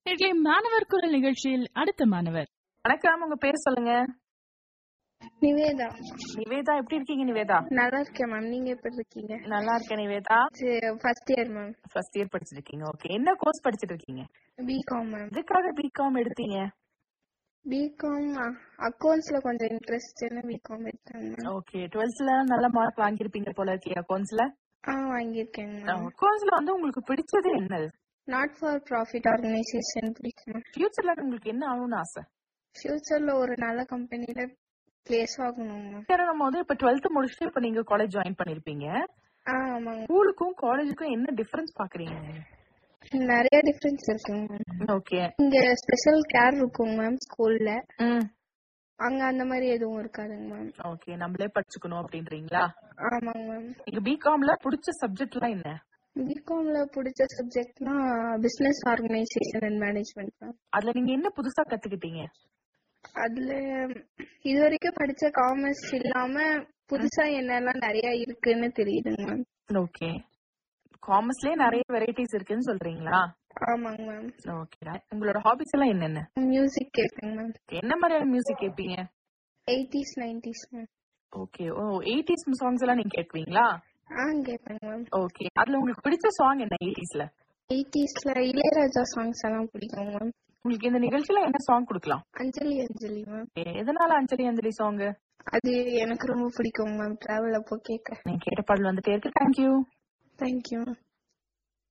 இன்றைய மாணவர் குரல் நிகழ்ச்சியில் அடுத்த மாணவர் வணக்கம் உங்க பேர் சொல்லுங்க நிவேதா நிவேதா எப்படி இருக்கீங்க நிவேதா நல்லா இருக்கேன் மேம் நீங்க எப்படி இருக்கீங்க நல்லா இருக்கேன் Nivedha first year ma'am first year படிச்சிருக்கீங்க ஓகே என்ன கோர்ஸ் படிச்சிட்டு இருக்கீங்க பிகாம் மேம் எதுக்காக பிகாம் எடுத்தீங்க பிகாம் அக்கௌண்ட்ஸ்ல கொஞ்சம் இன்ட்ரெஸ்ட்னு பிகாம் எடுத்தேன் மேம் ஓகே டுவெல்த்ல நல்ல மார்க் வாங்கியிருப்பீங்க போல இருக்கே அக்கௌண்ட்ஸ்ல ஆ வாங்கியிருக்கேங்க மேம் அக்கௌண்ட்ஸ்ல வந்து உங்களுக்கு பிடிச்சது என்னது நாட் ஃபார் ப்ராஃபிட் ஆர்கனைசேஷன் பிடிக்கும் மேம் ஃபியூச்சர்ல உங்களுக்கு என்ன ஆகணும்னு ஆசை ஃபியூச்சர்ல ஒரு நல்ல கம்பெனில பிளேஸ் ஆகணும் மேம் சரி, நம்ம வந்து இப்ப டுவெல்த் முடிச்சுட்டு இப்ப நீங்க காலேஜ் ஜாயின் பண்ணிருப்பீங்க ஆ ஆமாங்க ஸ்கூலுக்கும் காலேஜுக்கும் என்ன டிஃபரன்ஸ் பாக்குறீங்க நிறைய டிஃபரன்ஸ் இருக்குங்க மேம் ஓகே இங்க ஸ்பெஷல் கேர் இருக்குங்க மேம் ஸ்கூல்ல ம் அங்க அந்த மாதிரி எதுவும் இருக்காதுங்க மேம் ஓகே நம்மளே படிச்சுக்கணும் அப்படின்றீங்களா ஆமாங்க மேம் நீங்க பிகாம்ல பிடிச்ச சப்ஜெக்ட்லாம் என்ன பிகாம்ல பிடிச்ச சப்ஜெக்ட்னா business organisation and management ma'am அதுல நீங்க என்ன புதுசா கத்துக்கிட்டீங்க அதுல இது வரைக்கும் படிச்ச காமர்ஸ் இல்லாம புதுசா என்னெல்லாம் நிறைய இருக்குன்னு தெரியுதுங்க மேம் ஓகே காமர்ஸ்லயே நிறைய வெரைட்டிஸ் இருக்குன்னு சொல்றீங்களா ஆமாங்க மேம் ஓகே உங்களோட ஹாபிஸ் எல்லாம் என்னென்ன மியூசிக் கேட்பேங்க மேம் என்ன மாதிரியான மியூசிக் கேட்பீங்க எயிட்டிஸ் நைன்டிஸ் மேம் ஓகே ஓ எயிட்டிஸ் சாங்ஸ் எல்லாம் நீங்க கேட்பீங்களா ஆ கேட்பேங்க மேம் ஓகே அதுல உங்களுக்கு பிடிச்ச சாங் என்ன எயிட்டிஸ்ல எயிட்டிஸ்ல இளையராஜா சாங்ஸ் எல்லாம் பிடிக்கும் மேம் உங்களுக்கு இந்த நிகழ்ச்சியில என்ன சாங் கொடுக்கலாம் அஞ்சலி அஞ்சலி மேம் Okay, எதனால அஞ்சலி அஞ்சலி சாங் அது எனக்கு ரொம்ப பிடிக்கும் மேம் டிராவல் அப்போ கேட்க நீங்க கேட்ட பாடல் வந்துட்டே இருக்கு தேங்க்யூ தேங்க்யூ மேம்